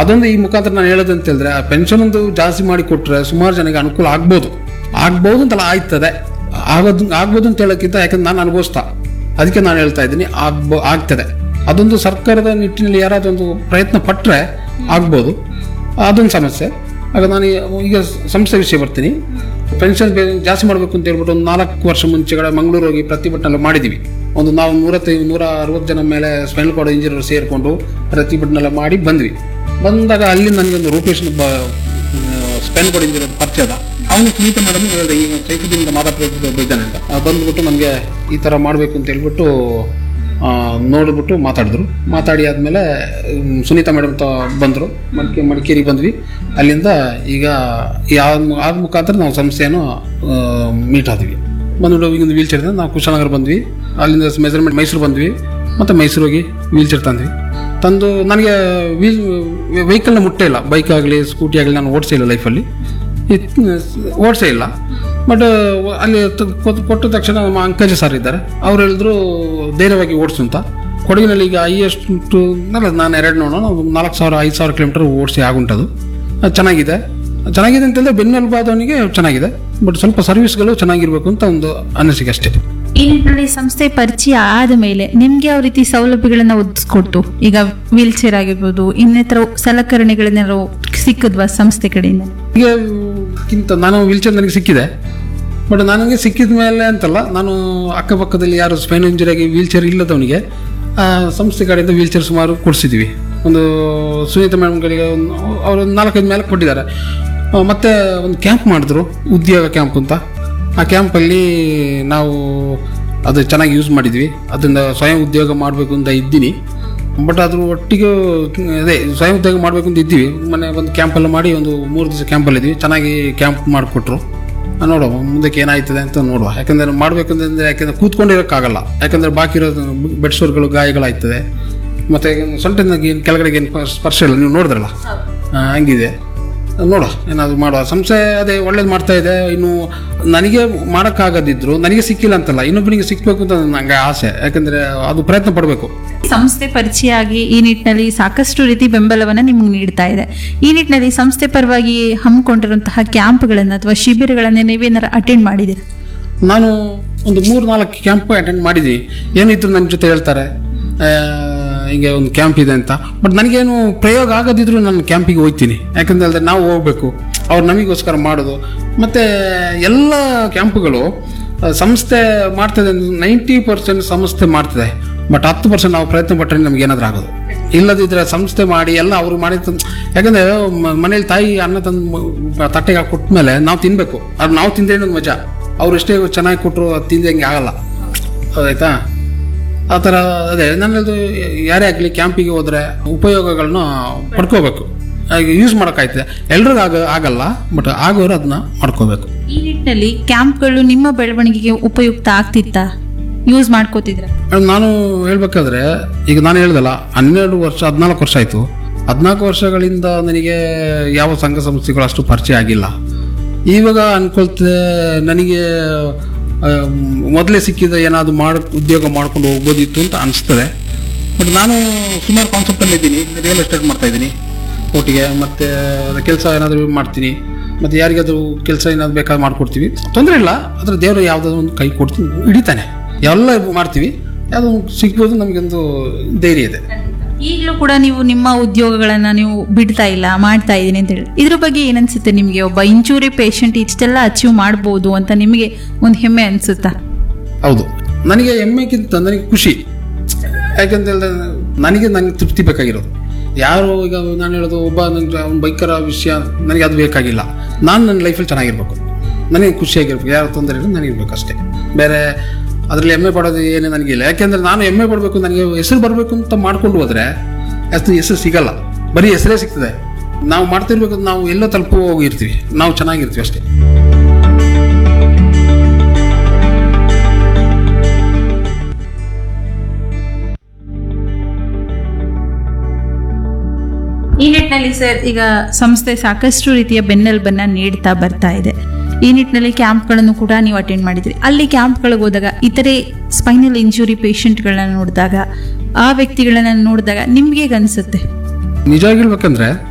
ಅದೊಂದು ಈ ಮುಖಾಂತರ ನಾನು ಹೇಳೋದು ಅಂತ ಹೇಳಿದ್ರೆ ಆ ಪೆನ್ಷನ್ ಒಂದು ಜಾಸ್ತಿ ಮಾಡಿ ಕೊಟ್ರೆ ಸುಮಾರು ಜನಕ್ಕೆ ಅನುಕೂಲ ಆಗ್ಬೋದು ಆಗ್ಬೋದು ಅಂತಲ್ಲ ಆಯ್ತದೆ ಆಗೋದು ಆಗ್ಬೋದು ಅಂತ ಹೇಳೋಕ್ಕಿಂತ ಯಾಕಂದ್ರೆ ನಾನು ಅನುಭವಿಸ್ತಾ ಅದಕ್ಕೆ ನಾನು ಹೇಳ್ತಾ ಇದ್ದೀನಿ ಆಗ್ಬೋ ಆಗ್ತದೆ ಅದೊಂದು ಸರ್ಕಾರದ ನಿಟ್ಟಿನಲ್ಲಿ ಯಾರಾದ್ರೂ ಒಂದು ಪ್ರಯತ್ನ ಪಟ್ಟರೆ ಆಗ್ಬೋದು ಅದೊಂದು ಸಮಸ್ಯೆ ಆಗ ನಾನು ಈಗ ಸಂಸ್ಥೆ ವಿಷಯ ಬರ್ತೀನಿ ಪೆನ್ಷನ್ ಜಾಸ್ತಿ ಮಾಡಬೇಕು ಅಂತ ಹೇಳ್ಬಿಟ್ಟು ಒಂದು ನಾಲ್ಕು ವರ್ಷ ಮುಂಚೆಗಡೆ ಮಂಗಳೂರು ಹೋಗಿ ಪ್ರತಿಭಟನೆ ಮಾಡಿದ್ದೀವಿ ಒಂದು ನಾವು ನೂರತ್ತೈದು ನೂರ ಅರವತ್ತು ಜನ ಮೇಲೆ ಸ್ಪೈನಲ್ ಕಾರ್ಡ್ ಇಂಜಿನಿಯರ್ ಸೇರಿಕೊಂಡು ಪ್ರತಿಭಟನೆ ಮಾಡಿ ಬಂದ್ವಿ ಬಂದಾಗ ಅಲ್ಲಿ ನನಗೆ ಒಂದು ರೂಪೇಶ್ ಬ ಸ್ಪೈನ್ ಕಾರ್ಡ್ ಇಂಜಿನಿಯರ್ ಪರಿಚಯ ಅದ ಅವನು ಸುನೀತ ಮೇಡಮ್ ಹೇಳಿದೆ ಈಗ ಚೈತನ್ಯದಿಂದ ಮಾತಾಡ್ತಿದ್ದ ಇದ್ದಾನೆ ಅಂತ ಆ, ಬಂದ್ಬಿಟ್ಟು ನನಗೆ ಈ ಥರ ಮಾಡಬೇಕು ಅಂತ ಹೇಳ್ಬಿಟ್ಟು ಆ, ನೋಡ್ಬಿಟ್ಟು ಮಾತಾಡಿದ್ರು ಮಾತಾಡಿ ಆದಮೇಲೆ ಸುನೀತಾ ಮೇಡಮ್ ತ ಬಂದರು ಮಡಿಕೆ ಮಡಿಕೇರಿಗೆ ಬಂದ್ವಿ ಅಲ್ಲಿಂದ ಈಗ ಯಾವ ಆದ ಮುಖಾಂತರ ನಾವು ಸಂಸ್ಥೆಯನ್ನು ಮೀಟ್ ಆದ್ವಿ ಬಂದ್ಬಿಟ್ಟು ಈಗ ಒಂದು ವೀಲ್ ಚೇರಿಂದ ನಾವು ಕುಶಾನಗರ ಬಂದ್ವಿ ಅಲ್ಲಿಂದ ಮೆಜರ್ಮೆಂಟ್ ಮೈಸೂರು ಬಂದ್ವಿ ಮತ್ತು ಮೈಸೂರು ಹೋಗಿ ವೀಲ್ ಚೇರ್ ತಂದ್ವಿ ತಂದು ನನಗೆ ವೀಲ್ ವೆಹಿಕಲ್ನ ಮುಟ್ಟೇ ಇಲ್ಲ ಬೈಕ್ ಆಗಲಿ ಸ್ಕೂಟಿ ಆಗಲಿ ನಾನು ಓಡಿಸೇ ಇಲ್ಲ ಲೈಫಲ್ಲಿ ಓಡಿಸೇ ಇಲ್ಲ ಬಟ್ ಅಲ್ಲಿ ತ- ಕೊಟ್- ಕೊಟ್ಟ ತಕ್ಷಣ ನಮ್ಮ ಅಂಕಜ ಸರ್ ಇದ್ದಾರೆ ಅವ್ರು ಹೇಳಿದ್ರು ಧೈರ್ಯವಾಗಿ ಓಡಿಸು ಅಂತ ಕೊಡಗಿನಲ್ಲಿ ಈಗ ಹೈಯೆಸ್ಟ್ ಅಲ್ಲ ನಾನು ಎರಡು ನೋಡೋಣ ನಾಲ್ಕು ಸಾವಿರ ಐದು ಸಾವಿರ ಕಿಲೋಮೀಟರ್ ಓಡಿಸಿ ಆಗುಂಟದು ಅದು ಚೆನ್ನಾಗಿದೆ ಚೆನ್ನಾಗಿದೆ ಅಂತಂದರೆ ಬೆನ್ನೆಲುಬಾದವನಿಗೆ ಚೆನ್ನಾಗಿದೆ ಬಟ್ ಸ್ವಲ್ಪ ಸರ್ವಿಸ್ಗಳು ಚೆನ್ನಾಗಿರ್ಬೇಕು ಅಂತ ಒಂದು ಅನಿಸಿಕೆ ಅಷ್ಟೇ ಈ ನಿಟ್ಟಿನಲ್ಲಿ ಸಂಸ್ಥೆ ಪರಿಚಯ ಆದ ಮೇಲೆ ನಿಮ್ಗೆ ಯಾವ ರೀತಿ ಸೌಲಭ್ಯಗಳನ್ನ ಒದಗಿಸ್ಕೊಡ್ತು ಈಗ ವೀಲ್ ಚೇರ್ ಆಗಿರ್ಬೋದು ಇನ್ನಿತರ ಸಲಕರಣೆಗಳನ್ನೆಲ್ಲ ಸಿಕ್ಕದ್ವಾ ಸಂಸ್ಥೆ ಕಡೆಯಿಂದ ಈಗ ಕಿಂತ ನಾನು ವೀಲ್ಚೇರ್ ನನಗೆ ಸಿಕ್ಕಿದೆ ಬಟ್ ನನಗೆ ಸಿಕ್ಕಿದ ಮೇಲೆ ಅಂತಲ್ಲ ನಾನು ಅಕ್ಕಪಕ್ಕದಲ್ಲಿ ಯಾರು ಸ್ಪೈನ್ ಇಂಜುರಿಯಾಗಿ ವೀಲ್ಚೇರ್ ಇಲ್ಲದವನಿಗೆ ಆ, ಸಂಸ್ಥೆ ಕಡೆಯಿಂದ ವೀಲ್ಚೇರ್ ಸುಮಾರು ಕೊಡಿಸಿದ್ದೀವಿ ಒಂದು ಸುನೀತಾ ಮೇಡಮ್ಗಳಿಗೆ ಒಂದು ಅವರು ಒಂದು ನಾಲ್ಕೈದು ಮೇಲೆ ಕೊಟ್ಟಿದ್ದಾರೆ ಆ, ಮತ್ತೆ ಒಂದು ಕ್ಯಾಂಪ್ ಮಾಡಿದ್ರು ಉದ್ಯೋಗ ಕ್ಯಾಂಪ್ ಅಂತ ಆ ಕ್ಯಾಂಪಲ್ಲಿ ನಾವು ಅದು ಚೆನ್ನಾಗಿ ಯೂಸ್ ಮಾಡಿದ್ವಿ ಅದರಿಂದ ಸ್ವಯಂ ಉದ್ಯೋಗ ಮಾಡಬೇಕು ಅಂತ ಇದ್ದೀನಿ ಬಟ್ ಅದ್ರ ಒಟ್ಟಿಗೆ ಅದೇ ಸ್ವಯಂ ಉದ್ಯೋಗ ಮಾಡಬೇಕು ಅಂತ ಇದ್ದೀವಿ ಮೊನ್ನೆ ಒಂದು ಕ್ಯಾಂಪೆಲ್ಲ ಮಾಡಿ ಒಂದು ಮೂರು ದಿವಸ ಕ್ಯಾಂಪಲ್ಲಿ ಇದ್ವಿ ಚೆನ್ನಾಗಿ ಕ್ಯಾಂಪ್ ಮಾಡಿಕೊಟ್ರು ನೋಡುವ ಮುಂದಕ್ಕೆ ಏನಾಯ್ತದೆ ಅಂತ ನೋಡುವ ಯಾಕಂದ್ರೆ ಮಾಡ್ಬೇಕಂತಂದ್ರೆ ಯಾಕಂದ್ರೆ ಕೂತ್ಕೊಂಡಿರೋಕ್ಕಾಗಲ್ಲ ಯಾಕಂದ್ರೆ ಬಾಕಿ ಇರೋದು ಬೆಡ್ ಸೋರ್ಗಳು ಗಾಯಗಳಾಯ್ತದೆ ಮತ್ತೆ ಸೊಂಟದಿಂದ ಏನು ಕೆಳಗಡೆಗೆ ಏನು ಸ್ಪರ್ಶ ಇಲ್ಲ ನೀವು ನೋಡಿದ್ರಲ್ಲ ಆ, ಹಂಗಿದೆ ನೋಡುವ ಏನಾದ್ರು ಮಾಡುವ ಸಂಸ್ಥೆ ಅದೇ ಒಳ್ಳೇದು ಮಾಡ್ತಾ ಇದೆ ಇನ್ನು ನನಗೆ ಮಾಡೋಕ್ಕಾಗದಿದ್ರು ನನಗೆ ಸಿಕ್ಕಿಲ್ಲ ಅಂತಲ್ಲ ಇನ್ನೊಬ್ಬನಿಗೆ ಸಿಕ್ಬೇಕು ಅಂತ ನನಗೆ ಆಸೆ ಯಾಕಂದ್ರೆ ಅದು ಪ್ರಯತ್ನ ಪಡಬೇಕು ಸಂಸ್ಥೆ ಪರಿಚಯ ಆಗಿ ಈ ನಿಟ್ಟಿನಲ್ಲಿ ಸಾಕಷ್ಟು ರೀತಿ ಬೆಂಬಲವನ್ನ ನಿಮ್ಗೆ ನೀಡ್ತಾ ಇದೆ ಈ ನಿಟ್ಟಿನಲ್ಲಿ ಸಂಸ್ಥೆ ಪರವಾಗಿ ಹಮ್ಮಿಕೊಂಡಿರುವಂತಹ ಕ್ಯಾಂಪ್ಗಳನ್ನ ಅಥವಾ ಶಿಬಿರಗಳನ್ನ ನೀವೇನಾರು ಅಟೆಂಡ್ ಮಾಡಿದ್ದೀರಾ ನಾನು ಒಂದು ಮೂರು ನಾಲ್ಕು ಕ್ಯಾಂಪ್ ಅಟೆಂಡ್ ಮಾಡಿದ್ದೀನಿ ಏನಿದ್ರು ನನ್ನ ಜೊತೆ ಹೇಳ್ತಾರೆ ಆ, ಹಿಂಗೆ ಒಂದು ಕ್ಯಾಂಪ್ ಇದೆ ಅಂತ ಬಟ್ ನನಗೇನು ಪ್ರಯೋಗ ಆಗದಿದ್ರು ನಾನು ಕ್ಯಾಂಪಿಗೆ ಹೋಗ್ತೀನಿ ಯಾಕಂತ ಹೇಳಿದ್ರೆ ನಾವು ಹೋಗ್ಬೇಕು ಅವ್ರು ನಮಗೋಸ್ಕರ ಮಾಡೋದು ಮತ್ತು ಎಲ್ಲ ಕ್ಯಾಂಪ್ಗಳು ಆ, ಸಂಸ್ಥೆ ಮಾಡ್ತದೆ ನೈಂಟಿ ಪರ್ಸೆಂಟ್ ಸಂಸ್ಥೆ ಮಾಡ್ತದೆ ಬಟ್ ಹತ್ತು ಪರ್ಸೆಂಟ್ ನಾವು ಪ್ರಯತ್ನ ಪಟ್ಟರೆ ನಮ್ಗೆ ಏನಾದರೂ ಆಗೋದು ಇಲ್ಲದಿದ್ರೆ ಸಂಸ್ಥೆ ಮಾಡಿ ಎಲ್ಲ ಅವರು ಮಾಡಿ ತಂದು ಯಾಕಂದರೆ ಮನೇಲಿ ತಾಯಿ ಅನ್ನ ತಂದು ಮ- ತಟ್ಟೆಗೆ ಹಾಕಿ ಕೊಟ್ಮೇಲೆ ನಾವು ತಿನ್ನಬೇಕು ಅದು ನಾವು ತಿಂದ್ರೆ ಒಂದು ಮಜಾ ಅವ್ರು ಎಷ್ಟೇ ಚೆನ್ನಾಗಿ ಕೊಟ್ಟರು ಅದು ತಿಂದಂಗೆ ಆಗಲ್ಲ ಹೌದಾಯ್ತಾ ಆ ಥರ ಅದೇ ನನ್ನದು ಯಾರೇ ಆಗಲಿ ಕ್ಯಾಂಪಿಗೆ ಹೋದರೆ ಉಪಯೋಗಗಳನ್ನ ಪಡ್ಕೋಬೇಕು ಯೂಸ್ ಮಾಡೋಕ್ಕಾಯ್ತದೆ ಎಲ್ರಿಗೂ ಆಗ ಆಗಲ್ಲ ಬಟ್ ಆಗೋರು ಅದನ್ನ ಮಾಡ್ಕೋಬೇಕು ಈ ನಿಟ್ಟಿನಲ್ಲಿ ಕ್ಯಾಂಪ್ಗಳು ನಿಮ್ಮ ಬೆಳವಣಿಗೆಗೆ ಉಪಯುಕ್ತ ಆಗ್ತಿತ್ತಾ ಯೂಸ್ ಮಾಡ್ಕೋತಿದ್ರ ಮೇಡಮ್, ನಾನು ಹೇಳ್ಬೇಕಾದ್ರೆ ಈಗ ನಾನು ಹೇಳ್ದಲ್ಲ ಹನ್ನೆರಡು ವರ್ಷ ಹದಿನಾಲ್ಕು ವರ್ಷ ಆಯಿತು ಹದಿನಾಲ್ಕು ವರ್ಷಗಳಿಂದ ನನಗೆ ಯಾವ ಸಂಘ ಸಂಸ್ಥೆಗಳು ಅಷ್ಟು ಪರಿಚಯ ಆಗಿಲ್ಲ ಇವಾಗ ಅನ್ಕೊಳ್ತದೆ ನನಗೆ ಆ, ಮೊದಲೇ ಸಿಕ್ಕಿದ ಏನಾದರೂ ಮಾಡಿ ಉದ್ಯೋಗ ಮಾಡ್ಕೊಂಡು ಹೋಗ್ಬೋದಿತ್ತು ಅಂತ ಅನಿಸ್ತದೆ ಬಟ್ ನಾನು ಸುಮಾರು ಕಾನ್ಸೆಪ್ಟಲ್ಲಿ ಇದ್ದೀನಿ ರಿಯಲ್ ಎಸ್ಟೇಟ್ ಮಾಡ್ತಾ ಇದ್ದೀನಿ ಒಟ್ಟಿಗೆ ಮತ್ತು ಕೆಲಸ ಏನಾದರೂ ಮಾಡ್ತೀನಿ ಮತ್ತು ಯಾರಿಗಾದ್ರೂ ಕೆಲಸ ಏನಾದ್ರು ಬೇಕಾದ್ರೆ ಮಾಡ್ಕೊಡ್ತೀವಿ ತೊಂದರೆ ಇಲ್ಲ ಆದರೆ ದೇವರು ಯಾವುದಾದ್ರು ಒಂದು ಕೈ ಕೊಡ್ತೀನಿ ಹಿಡಿತಾನೆ ಎಲ್ಲ ಮಾಡ್ತೀವಿ ಯಾವುದೋ ಒಂದು ಸಿಗ್ಬೋದು ನಮಗೊಂದು ಧೈರ್ಯ ಇದೆ ಈಗಲೂ ಕೂಡ ನೀವು ನಿಮ್ಮ ಉದ್ಯೋಗಗಳನ್ನ ನೀವು ಬಿಡ್ತಾ ಇಲ್ಲ ಮಾಡ್ತಾ ಇದ್ದೀನಿ ಅಂತ ಹೇಳಿ ಇದ್ರ ಬಗ್ಗೆ ಏನನ್ಸುತ್ತೆ ನಿಮಗೆ ಒಬ್ಬ ಇಂಜೂರಿ ಪೇಷಂಟ್ ಇಷ್ಟೆಲ್ಲ ಅಚೀವ್ ಮಾಡ್ಬೋದು ಅಂತ ನಿಮಗೆ ಒಂದು ಹೆಮ್ಮೆ ಅನ್ಸುತ್ತಾ ಹೌದು ನನಗೆ ಹೆಮ್ಮೆಗಿಂತ ನನಗೆ ಖುಷಿ ಯಾಕಂತ ಹೇಳಿದ್ರೆ ನನಗೆ ನನಗೆ ತೃಪ್ತಿ ಬೇಕಾಗಿರೋದು ಯಾರು ಈಗ ನಾನು ಹೇಳೋದು ಒಬ್ಬ ನನಗೆ ಅವ್ನ ಬೈಕರ ವಿಷಯ ನನಗೆ ಅದು ಬೇಕಾಗಿಲ್ಲ ನಾನು ನನ್ನ ಲೈಫಲ್ಲಿ ಚೆನ್ನಾಗಿರ್ಬೇಕು ನನಗೆ ಖುಷಿಯಾಗಿರ್ಬೇಕು ಯಾರು ತೊಂದರೆ ಇಲ್ಲ ನನಗಿರ್ಬೇಕು ಅಷ್ಟೇ ಬೇರೆ ಅದರಲ್ಲಿ ಹೆಮ್ಮೆ ಪಡೋದು ಏನು ನನಗಿಲ್ಲ ಯಾಕೆಂದರೆ ನಾನು ಹೆಮ್ಮೆ ಪಡಬೇಕು ನನಗೆ ಹೆಸರು ಬರಬೇಕು ಅಂತ ಮಾಡ್ಕೊಂಡು ಹೋದರೆ ಅಷ್ಟು ಹೆಸರು ಸಿಗಲ್ಲ ಬರೀ ಹೆಸರೇ ಸಿಗ್ತದೆ ನಾವು ಮಾಡ್ತಿರ್ಬೇಕು ನಾವು ಎಲ್ಲೋ ತಲುಪು ಹೋಗಿರ್ತೀವಿ ನಾವು ಚೆನ್ನಾಗಿರ್ತೀವಿ ಅಷ್ಟೇ ಈ ನಿಟ್ಟಿನಲ್ಲಿ ಸರ್ ಈಗ ಸಂಸ್ಥೆ ಸಾಕಷ್ಟು ರೀತಿಯ ಬೆನ್ನೆಲುಬನ್ನ ನೀಡ್ತಾ ಬರ್ತಾ ಇದೆ ಈ ನಿಟ್ಟಿನಲ್ಲಿ ಕ್ಯಾಂಪ್ಗಳನ್ನು ಕೂಡ ನೀವು ಅಟೆಂಡ್ ಮಾಡಿದ್ರಿ ಅಲ್ಲಿ ಕ್ಯಾಂಪ್ಗಳಿಗೆ ಹೋದಾಗ ಇತರೆ ಸ್ಪೈನಲ್ ಇಂಜುರಿ ಪೇಷಂಟ್ಗಳನ್ನ ನೋಡಿದಾಗ ಆ ವ್ಯಕ್ತಿಗಳನ್ನ ನೋಡಿದಾಗ ನಿಮ್ಗೆ ಹೇಗೆ ಅನ್ಸುತ್ತೆ ನಿಜ ಹೇಳ್ಬೇಕಂದ್ರೆ